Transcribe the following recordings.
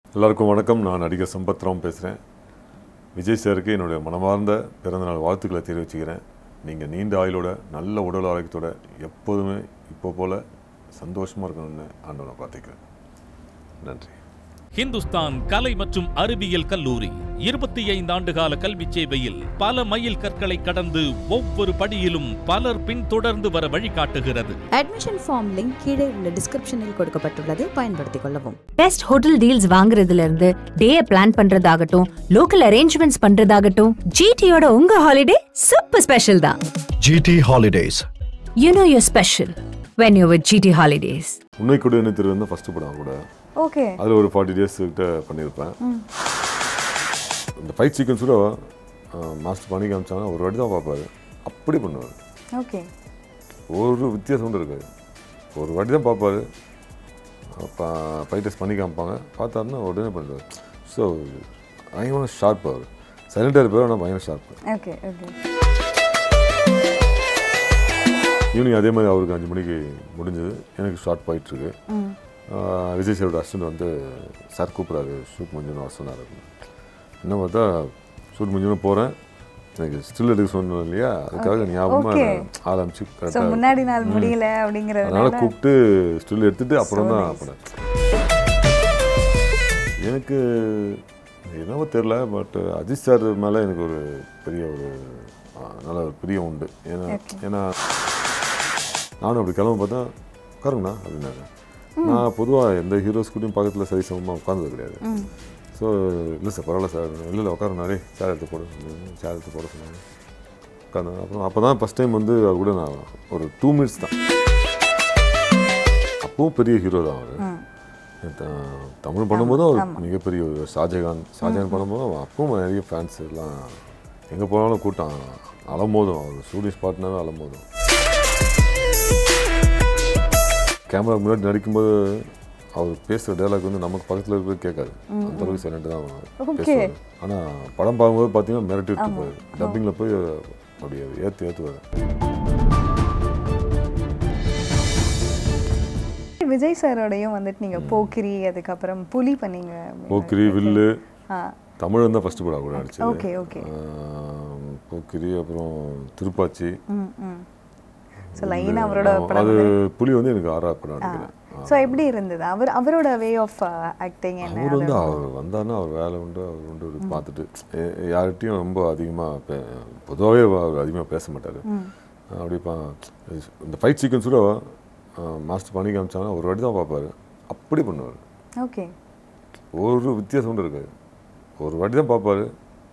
எல்லாருக்கும் வணக்கம் நான் நடிகர் சம்பத் ராம் பேசுகிறேன் விஜய் சாருக்கு என்னுடைய மனமார்ந்த பிறந்தநாள் வாழ்த்துக்களை தெரிவிச்சுக்கிறேன் நீங்கள் நீண்ட ஆயுளோட நல்ல உடல் ஆரோக்கியத்தோட எப்போதுமே இப்போ போல் சந்தோஷமாக இருக்கணும்னு ஆண்டவனை பார்த்துக்கிறேன் நன்றி ஹிந்துஸ்தான் கலை மற்றும் அறிவியல் கல்லூரி இருபத்தி ஐந்து ஆண்டுகால கல்வி சேவையில் பல மைல் கற்களை கடந்து ஒவ்வொரு படியிலும் பலர் பின்தொடர்ந்து வர வழிகாட்டுகிறது அட்மிஷன் ஃபார்ம் லிங்க் கீழே உள்ள டிஸ்கிரிப்ஷனில் கொடுக்கப்பட்டுள்ளது பயன்படுத்திக் கொள்ளவும் பெஸ்ட் ஹோட்டல் டீல்ஸ் வாங்குறதுல இருந்து டே பிளான் பண்றதாகட்டும் லோக்கல் அரேஞ்ச்மெண்ட்ஸ் பண்றதாகட்டும் ஜிடியோட உங்க ஹாலிடே சூப்பர் ஸ்பெஷல் தான் GT Holidays. You know your special when you with GT holidays உண்மை கூட என்ன திரு வந்து ஃபஸ்ட்டு படம் கூட ஓகே அதில் ஒரு ஃபார்ட்டி டேஸ் கிட்ட பண்ணியிருப்பேன் இந்த ஃபைட் சீக்வன்ஸ் கூட மாஸ்டர் பண்ணி காமிச்சாங்கன்னா ஒரு வாட்டி தான் பார்ப்பாரு அப்படி பண்ணுவார் ஓகே ஒரு வித்தியாசம் கூட இருக்காது ஒரு வாட்டி தான் பார்ப்பாரு ஃபைட் டெஸ்ட் பண்ணி காமிப்பாங்க பார்த்தாருன்னா உடனே பண்ணுவார் ஸோ பயங்கர ஷார்ப் அவர் சைலண்டாக இருப்பார் ஆனால் பயங்கர ஷார்ப் ஓகே ஓகே ஈவினிங் அதே மாதிரி அவருக்கு அஞ்சு மணிக்கு முடிஞ்சது எனக்கு ஷார்ட் போயிட்டுருக்கு விஜய் சாரோட அசிஸ்டன்ட் வந்து சார் கூப்பிட்றாரு ஷூட் முடிஞ்சுன்னு வர சொன்னார் என்ன பார்த்தா ஷூட் முடிஞ்சுன்னு போகிறேன் எனக்கு ஸ்டில் எடுக்க சொன்னோம் இல்லையா அதுக்காக ஞாபகமாக Okay. ஆரம்பிச்சு ஸோ கரெக்டாக முன்னாடி நாள் முடியல அப்படிங்கிறது அதனால கூப்பிட்டு ஸ்டில் எடுத்துட்டு அப்புறம் தான் பண்ணேன் எனக்கு என்னவோ தெரில பட் அஜித் சார் மேலே எனக்கு ஒரு பெரிய ஒரு ஆ, நல்ல ஒரு பிரியம் உண்டு ஏன்னா ஏன்னா நானும் அப்படி கிளம்ப பார்த்தா உட்காருங்கண்ணா அப்படின்னாரு நான் பொதுவாக எந்த ஹீரோஸ் கூடயும் பக்கத்தில் சரி சமமாக உட்காந்தது கிடையாது ஸோ இல்லை சார் பரவாயில்ல சார் இல்லை இல்லை உட்காருனாரே சேர் எடுத்து போட சொன்னாங்க சேர் எடுத்து போட சொன்னாங்க உட்காந்து அப்புறம் அப்போ தான் ஃபஸ்ட் டைம் வந்து அவர் கூட நான் ஒரு டூ மினிட்ஸ் தான் அப்பவும் பெரிய ஹீரோ தான் அவர் தமிழ் பண்ணும்போது அவர் மிகப்பெரிய ஒரு ஷாஜகான் ஷாஜகான் பண்ணும்போது அவன் அப்பவும் நிறைய ஃபேன்ஸ் எல்லாம் எங்கே போனாலும் கூட்டம் அலமோதும் அவர் ஷூட்டிங் ஸ்பாட்னாவே அலமோதும் கேமரா முன்னாடி நடிக்கும்போது அவர் பேசுகிற டைலாக் வந்து நமக்கு பக்கத்தில் இருக்கிறது கேட்காது அந்த அளவுக்கு சைலண்ட் தான் அவர் பேசுவார் ஆனால் படம் பார்க்கும்போது பார்த்தீங்கன்னா மிரட்டி எடுத்துப்பாரு டப்பிங்கில் போய் அப்படியே ஏற்று ஏற்றுவார் விஜய் சாரோடையும் வந்துட்டு நீங்க போக்கிரி அதுக்கப்புறம் புலி பண்ணீங்க அப்படின்னு. போக்கிரி வில்லு ஆ தமிழ் தான் ஃபஸ்ட்டு படம் கூட நடிச்சது ஓகே ஓகே ஆஹ் போக்கிரி அப்புறம் திருப்பாச்சி ம் ம் ஸோ லைனாக அவரோட ஆமா, படம் அது புலி வந்து எனக்கு ஆறாவது படம் நினைக்கிறேன் ஸோ எப்படி இருந்தது அவர் அவரோட வே ஆஃப் ஆக்டிங் என்ன அவர் வந்து அவர் வந்தாருன்னா அவர் வேலை உண்டு அவர் உண்டு அவர் பார்த்துட்டு எ- யார்கிட்டயும் ரொம்ப அதிகமாக பொதுவாகவே அவர் அதிகமாக பேச மாட்டார் அப்படி பா இந்த ஃபைட் சீக்வன்ஸ் கூட மாஸ்டர் பண்ணி காமிச்சாங்கன்னா ஒரு வாட்டி தான் பார்ப்பாரு அப்படி பண்ணுவார் ஓகே ஒரு வித்தியாசம் கூட இருக்காது ஒரு வாட்டி தான் பார்ப்பாரு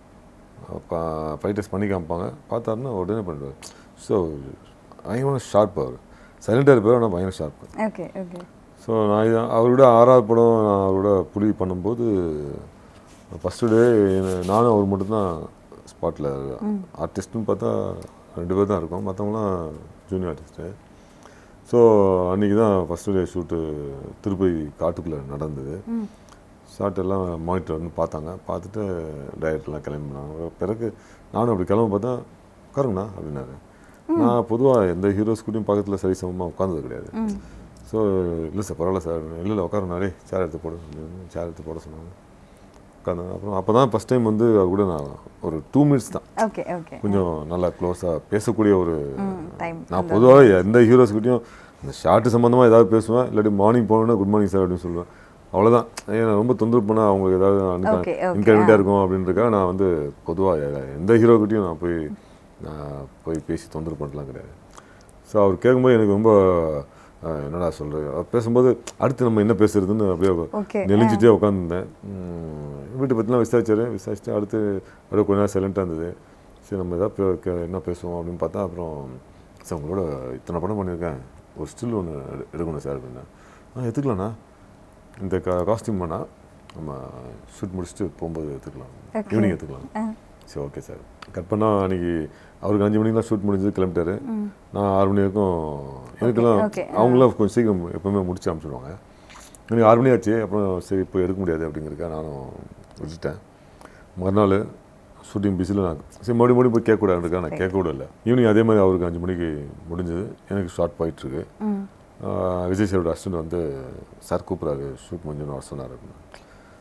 ஃபைட் டெஸ்ட் பண்ணி காமிப்பாங்க பார்த்தாருன்னா உடனே பண்ணுவார் ஸோ பயங்கர ஷார்ப் அவர் சைலண்டாக இருப்பார் ஆனால் பயங்கர ஷார்ப் ஓகே ஓகே ஸோ நான் இது அவரோட ஆறாவது படம் நான் அவரோட புலி பண்ணும்போது ஃபஸ்ட்டு டே நானும் அவர் மட்டும்தான் ஸ்பாட்டில் ஆர்டிஸ்ட்னு பார்த்தா ரெண்டு பேர் தான் இருக்கோம் மற்றவங்களாம் ஜூனியர் ஆர்டிஸ்ட்டு ஸோ அன்றைக்கி தான் ஃபஸ்ட்டு டே ஷூட்டு திருப்பதி காட்டுக்குள்ளே நடந்தது ஷாட் எல்லாம் மானிட்டர் வந்து பார்த்தாங்க பார்த்துட்டு டைரக்டர்லாம் கிளம்பினாங்க பிறகு நானும் அப்படி கிளம்ப பார்த்தா உட்காருங்கண்ணா அப்படின்னாரு நான் பொதுவாக எந்த ஹீரோஸ் கூடயும் பக்கத்தில் சரி சமமாக உட்காந்தது கிடையாது ஸோ இல்லை சார் பரவாயில்ல சார் இல்லை இல்லை உட்காருனாரே சேர் எடுத்து போட சொன்னாங்க சேர் எடுத்து போட சொன்னாங்க உட்காந்து அப்புறம் அப்போ தான் ஃபஸ்ட் டைம் வந்து அவர் கூட நான் ஒரு டூ மினிட்ஸ் தான் ஓகே ஓகே கொஞ்சம் நல்லா க்ளோஸாக பேசக்கூடிய ஒரு டைம் நான் பொதுவாக எந்த ஹீரோஸ்கிட்டையும் இந்த ஷார்ட் சம்மந்தமாக ஏதாவது பேசுவேன் இல்லாட்டி மார்னிங் போனோன்னா குட் மார்னிங் சார் அப்படின்னு சொல்லுவேன் அவ்வளோதான் ஏன்னா ரொம்ப தொந்தரவு பண்ணால் அவங்களுக்கு ஏதாவது Okay, okay. இன்கன்வீனியாக இருக்கும் அப்படின்றக்காக நான் வந்து பொதுவாக எந்த ஹீரோக்கிட்டையும் நான் போய் நான் போய் பேசி தொந்தரவு பண்ணலாம் கிடையாது ஸோ அவர் கேட்கும்போது எனக்கு ரொம்ப அஹ், என்னடா சொல்கிறது அவர் பேசும்போது அடுத்து நம்ம என்ன பேசுறதுன்னு அப்படியே Okay, நெளிஞ்சிட்டே உட்காந்துருந்தேன் வீட்டை பற்றிலாம் விசாரிச்சாரு விசாரிச்சுட்டு அடுத்து அப்படியே கொஞ்ச நேரம் சைலண்ட்டாக இருந்தது சரி நம்ம எதாவது பே- கே- என்ன பேசுவோம் அப்படின்னு பார்த்தா அப்புறம் சார் உங்களோட இத்தனை படம் பண்ணியிருக்கேன் ஒரு ஸ்டில் ஒன்று எடுக்கணும் சார் அப்படின்னா ஆ எடுத்துக்கலாண்ணா இந்த கா காஸ்டியூம் பண்ணால் நம்ம ஷூட் முடிச்சுட்டு போகும்போது எடுத்துக்கலாம் Okay. ஈவினிங் எடுத்துக்கலாம் சரி ஓகே சார் கட் பண்ணால் அன்றைக்கி அவருக்கு அஞ்சு மணிக்கெலாம் ஷூட் முடிஞ்சது கிளம்பிட்டாரு நான் ஆறு மணி வரைக்கும் எனக்கெல்லாம் okay. அவங்களாம் கொஞ்சம் சீக்கிரம் எப்பவுமே முடிச்சு அனுப்பிச்சிடுவாங்க எனக்கு ஆறு மணி ஆச்சு அப்புறம் சரி இப்போ எடுக்க முடியாது அப்படிங்கிறக்க நானும் விட்டுட்டேன் மறுநாள் ஷூட்டிங் பிஸியில் நான் சரி மறுபடியும் மறுபடியும் போய் கேட்கக்கூடாதுக்கா நான் கேட்க கூட இல்லை ஈவினிங் அதே மாதிரி அவருக்கு அஞ்சு மணிக்கு முடிஞ்சது எனக்கு ஷார்ட் போயிட்டுருக்கு விஜய் சாரோட அசிஸ்டன்ட் வந்து சார் கூப்பிட்றாரு ஷூட் முடிஞ்சுன்னு வர சொன்னார் அப்படின்னு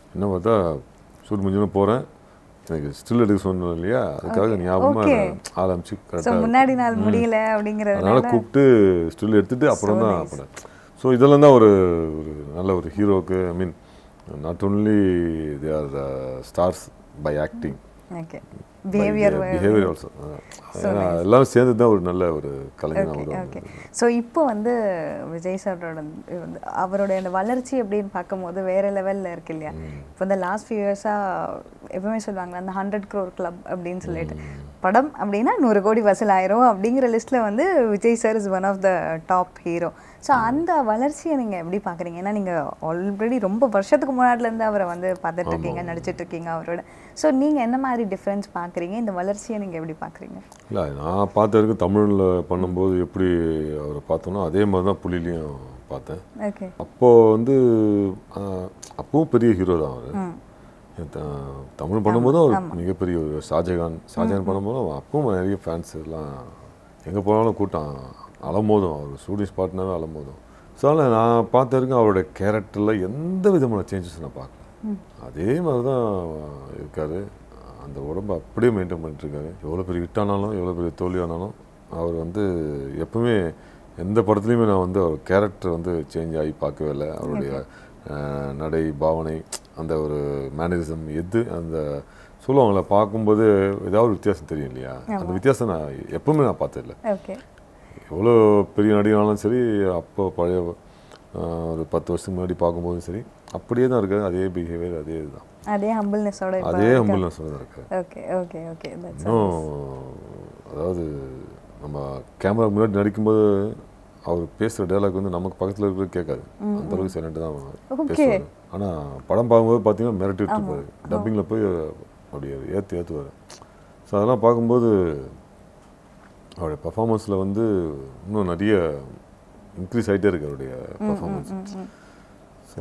என்ன பார்த்தா ஷூட் முடிஞ்சோன்னு போகிறேன் எனக்கு ஸ்டில் எடுக்க சொன்னோம் இல்லையா அதுக்காக Okay. ஞாபகமாக Okay. ஆரம்பிச்சு ஸோ கரெக்டாக முன்னாடி நாள் முடியல அதனால் அப்படிங்கிறதுனால கூப்பிட்டு ஸ்டில் எடுத்துட்டு அப்புறம் So தான் nice. படம் ஸோ இதெல்லாம் தான் ஒரு ஒரு நல்ல ஒரு ஹீரோக்கு I mean not only they are stars by acting okay behaviour behaviour also So nice. எல்லாம் சேர்ந்து தான் ஒரு நல்ல ஒரு கலைஞர் ஓகே ஓகே அவர் ஸோ இப்போ வந்து விஜய் சாரோட வந்து அவருடைய அந்த வளர்ச்சி அப்படின்னு பார்க்கும்போது வேற லெவலில் இருக்கு இல்லையா இப்போ இந்த லாஸ்ட் ஃபியூ இயர்ஸாக எப்பவுமே சொல்லுவாங்க அந்த ஹண்ட்ரட் க்ரோர் கிளப் அப்படின்னு சொல்லிட்டு படம் அப்படின்னா நூறு கோடி வசூல் ஆயிரும் அப்படிங்கிற லிஸ்ட்டில் வந்து Vijay sir is one of the top hero so அந்த வளர்ச்சியை நீங்கள் எப்படி பார்க்குறீங்க ஏன்னா நீங்கள் ஆல்ரெடி ரொம்ப வருஷத்துக்கு முன்னாடிலேருந்து அவரை வந்து பார்த்துட்டு இருக்கீங்க நடிச்சிட்டு இருக்கீங்க அவரோட ஸோ நீங்கள் என்ன மாதிரி டிஃப்ரென்ஸ் பார்க்குறீங்க இந்த வளர்ச்சியை நீங்கள் எப்படி பார்க்குறீங்க இல்லை நான் பார்த்த வரைக்கும் தமிழில் பண்ணும்போது எப்படி அவரை பார்த்தோனோ அதே மாதிரி தான் புலிலையும் பார்த்தேன் ஓகே அப்போது வந்து ஆஹ், அப்பவும் பெரிய ஹீரோ தான் அவர் தமிழ் பண்ணும்போதும் அவர் மிகப்பெரிய ஒரு ஷாஜகான் ஷாஜகான் பண்ணும்போதும் அவன் அப்பவும் நிறைய ஃபேன்ஸ் எல்லாம் எங்கே போனாலும் கூட்டம் அலமோதும் அவர் ஷூட்டிங் ஸ்பாட்னாவே அலமோதும் ஸோ அதனால் நான் பார்த்த வரைக்கும் அவரோட கேரக்டரில் எந்த விதமான சேஞ்சஸ் நான் பார்க்கல அதே மாதிரி தான் இருக்கார் அந்த உடம்பை அப்படியே மெயின்டைன் பண்ணிட்டுருக்காரு எவ்வளோ பெரிய ஹிட் ஆனாலும் எவ்வளோ பெரிய தோல்வி ஆனாலும் அவர் வந்து எப்பவுமே எந்த படத்துலையுமே நான் வந்து அவர் கேரக்டர் வந்து சேஞ்ச் ஆகி பார்க்கவே இல்லை அவருடைய அஹ், நடை பாவனை அந்த ஒரு மேனரிசம் எது அந்த சொல்லுவாங்களே பார்க்கும்போது ஏதாவது ஒரு வித்தியாசம் தெரியும் இல்லையா அந்த வித்தியாசம் நான் எப்பவுமே நான் பார்த்ததில்ல ஓகே எவ்வளோ பெரிய நடிகனாலும் சரி அப்போ பழைய அஹ், ஒரு பத்து வருஷத்துக்கு முன்னாடி பார்க்கும்போதும் சரி அப்படியே தான் இருக்காது அதே பிஹேவியர் அதே இதுதான் அதே ஹம்பிள்னஸோட அதே ஹம்பிள்னஸ் தான் இருக்கு ஓகே ஓகே ஓகே தட்ஸ் இன்னும் அதாவது நம்ம கேமரா முன்னாடி நடிக்கும்போது அவர் பேசுகிற டைலாக் வந்து நமக்கு பக்கத்தில் இருக்கிறது கேட்காது அந்த அளவுக்கு சைலண்ட் தான் Okay. பேசுவார் ஆனால் படம் பார்க்கும்போது பார்த்தீங்கன்னா மிரட்டி விட்டுருப்பாரு டப்பிங்கில் போய் அப்படி ஏற்று ஏற்றுவார் ஸோ அதெல்லாம் பார்க்கும்போது அவருடைய பர்ஃபார்மன்ஸில் வந்து இன்னும் நிறைய இன்க்ரீஸ் ஆகிட்டே இருக்கு அவருடைய பர்ஃபார்மன்ஸ் ஸோ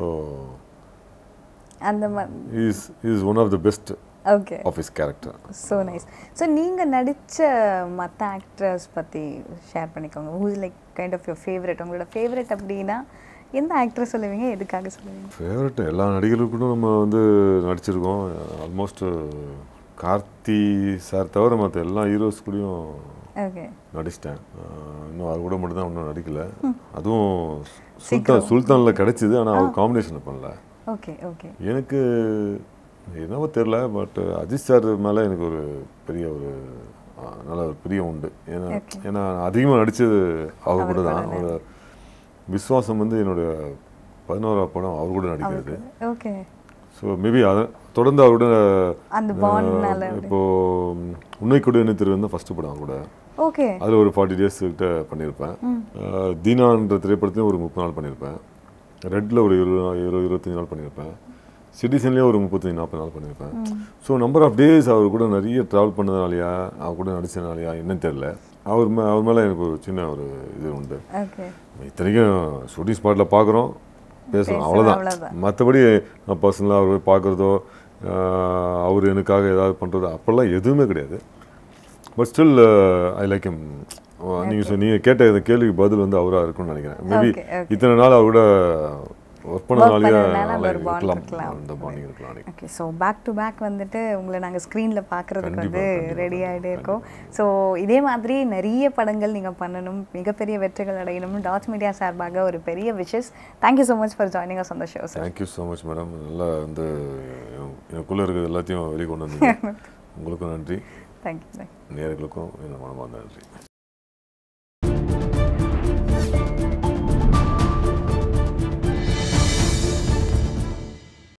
அந்த மாதிரி is is one of the best okay of is character so nice so நீங்கள் நடித்த மற்ற ஆக்ட்ரஸ் பற்றி ஷேர் பண்ணிக்கோங்க who is like kind of your favourite உங்களோட ஃபேவரட் அப்படின்னா எந்த ஆக்ட்ரஸ் சொல்லுவீங்க எதுக்காக சொல்லுவீங்க ஃபேவரட் எல்லா நடிகர்களுக்கும் நம்ம வந்து நடிச்சிருக்கோம் ஆல்மோஸ்ட் கார்த்தி சார் தவிர மற்ற எல்லா ஹீரோஸ் கூடயும் ஓகே நடிச்சிட்டேன் ஆஹ் இன்னும் அது கூட மட்டும் தான் இன்னும் நடிக்கல அதுவும் சுல்தான் சுல்தானில் கிடைச்சிது ஆனால் அவர் காம்பினேஷனில் பண்ணல ஓகே ஓகே எனக்கு என்னவோ தெரில பட் அஜித் சார் மேலே எனக்கு ஒரு பெரிய ஒரு ஆஹ், நல்ல ஒரு பிரியம் உண்டு ஏன்னா Okay. ஏன்னா அதிகமாக நடித்தது அவர் கூட தான் ஒரு விஸ்வாசம் வந்து என்னுடைய பதினோரா படம் அவர் கூட நடிக்கிறது ஓகே ஸோ மேபி அதை தொடர்ந்து அவரோட அந்த பாண்ட்னால ஆஹ், இப்போ ம், உன்னை கூட என்ன திரு வந்து ஃபஸ்ட்டு படம் அவர் கூட ஓகே அதில் ஒரு ஃபார்ட்டி டேஸ் கிட்ட பண்ணியிருப்பேன் ஆஹ், தீனான்ற திரைப்படத்துலையும் ஒரு முப்பது நாள் பண்ணியிருப்பேன் ரெட்டில் ஒரு இருபது இருபது இருபத்தஞ்சி நாள் பண்ணியிருப்பேன் சிட்டிசன்லேயே ஒரு முப்பத்தஞ்சு நாற்பது நாள் பண்ணியிருப்பேன் ஸோ நம்பர் ஆஃப் டேஸ் அவர் கூட நிறைய ட்ராவல் பண்ணதுனாலயா அவர் கூட நடிச்சதுனாலயா என்னன்னு தெரில அவர் மே அவர் மேலே எனக்கு ஒரு சின்ன ஒரு இது உண்டு ஓகே இத்தனைக்கும் ஷூட்டிங் ஸ்பாட்டில் பார்க்குறோம் பேசுகிறோம் பேசுறோம், அவ்வளோதான் அவ்வளவுதான். மற்றபடி நான் பர்சனலாக அவர் போய் பார்க்குறதோ அவர் எனக்காக ஏதாவது பண்ணுறதோ அப்போல்லாம் எதுவுமே கிடையாது பட் ஸ்டில் ஐ லைக் எம் நீங்கள் நீங்கள் கேட்ட இந்த கேள்விக்கு பதில் வந்து அவராக இருக்கும்னு நினைக்கிறேன் மேபி Okay, okay. இத்தனை நாள் அவர் கூட ஒர்க் பண்ணனாலேயே பண்ணதுனால நல்லா ஒரு bond இருக்கலாம் இருக்கலாம். அந்த பாண்டிங் இருக்கலாம் நினைக்கிறேன். Okay so back to back வந்துட்டு உங்களை நாங்கள் ஸ்க்ரீனில் பார்க்குறதுக்கு கண்டிப்பா, வந்து கண்டிப்பா, ரெடி ஆகிட்டே இருக்கோம் ஸோ இதே மாதிரி நிறைய படங்கள் நீங்கள் பண்ணணும் மிகப்பெரிய வெற்றிகள் அடையணும் டாட் மீடியா சார்பாக ஒரு பெரிய wishes thank you so much for joining us அந்த show sir thank you so much madam நல்லா வந்து என்- எனக்குள்ளே இருக்கிறது எல்லாத்தையும் வெளிக்கொண்டு வந்தீங்க உங்களுக்கும் நன்றி தேங்க்யூ நேயர்களுக்கும் என் மனமார்ந்த நன்றி